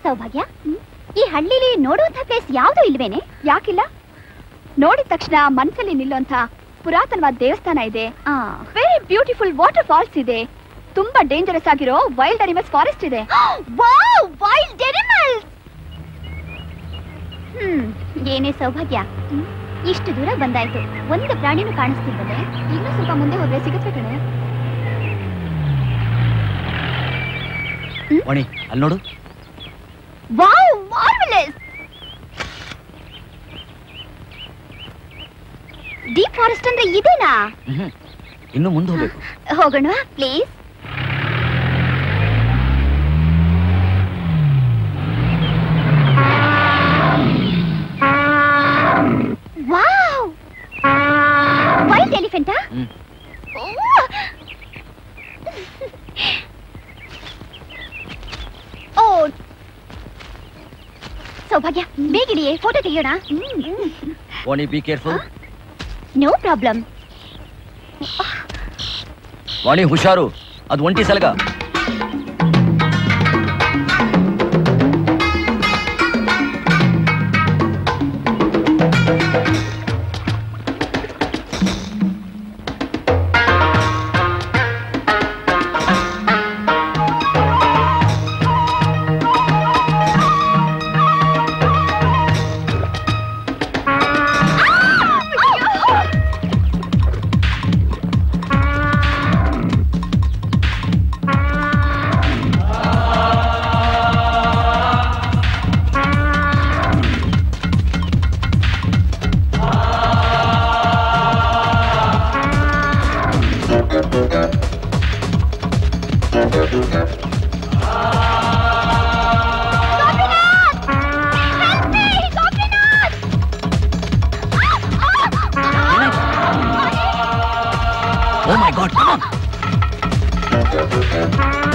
ಸೌಭಾಗ್ಯ ಈ ಹಳ್ಳಿಲಿ ನೋಡುವಂತ ಪ್ಲೇಸ್ ಯಾವ್ದು ಇಲ್ವೇನೆ ಯಾಕಿಲ್ಲ ನೋಡಿದ ತಕ್ಷಣ ಮನ್ಸಲ್ಲಿ ನಿಲ್ಲುವಂತ ಪುರಾತನವಾದ ದೇವಸ್ಥಾನ ಇದೆ ವೆರಿ ಬ್ಯೂಟಿಫುಲ್ ವಾಟರ್ ಫಾಲ್ಸ್ ಇದೆ ತುಂಬಾ ಡೇಂಜರಸ್ ಆಗಿರೋ ವೈಲ್ಡ್ ಅನಿಮಲ್ಸ್ ಫಾರೆಸ್ಟ್ ಇದೆ ವೈಲ್ಡ್ ಅನಿಮಲ್ಸ್ ಹ್ಮ್ ಏನೇ ಸೌಭಾಗ್ಯ ಇಷ್ಟು ದೂರ ಬಂದಾಯ್ತು ಒಂದು ಪ್ರಾಣಿನೂ ಕಾಣಿಸ್ತಿಲ್ವಲ್ಲೇ ಇನ್ನೂ ಸ್ವಲ್ಪ ಮುಂದೆ ಹೋದ್ರೆ ಸಿಗುತ್ತೆ ಕಣೆ ವಾಣಿ ಅಲ್ಲಿ ನೋಡು ವಾವ್ ಮಾರ್ವೆಲಸ್ ಡೀಪ್ ಫಾರೆಸ್ಟ್ ಅಂದ್ರೆ ಇದೇನಾ ಮ್ಹ್ಮ್. ಇನ್ನು ಮುಂದೆ ಹೋಗ್ಬೇಕು ಹೋಗೋಣ ಪ್ಲೀಸ್ ವಾವ್ ವೈಲ್ಡ್ ಎಲಿಫೆಂಟಾ ಹ್ಮ್. ಓ ಸೌಭಾಗ್ಯ ಬೇಗಿಡಿಯೇ ಫೋಟೋ ತೆಗಿಯೋಣ Vani be careful no problem Vani ಹುಷಾರು ಅದು ಒಂಟಿ ಸಲಗ oh my god come on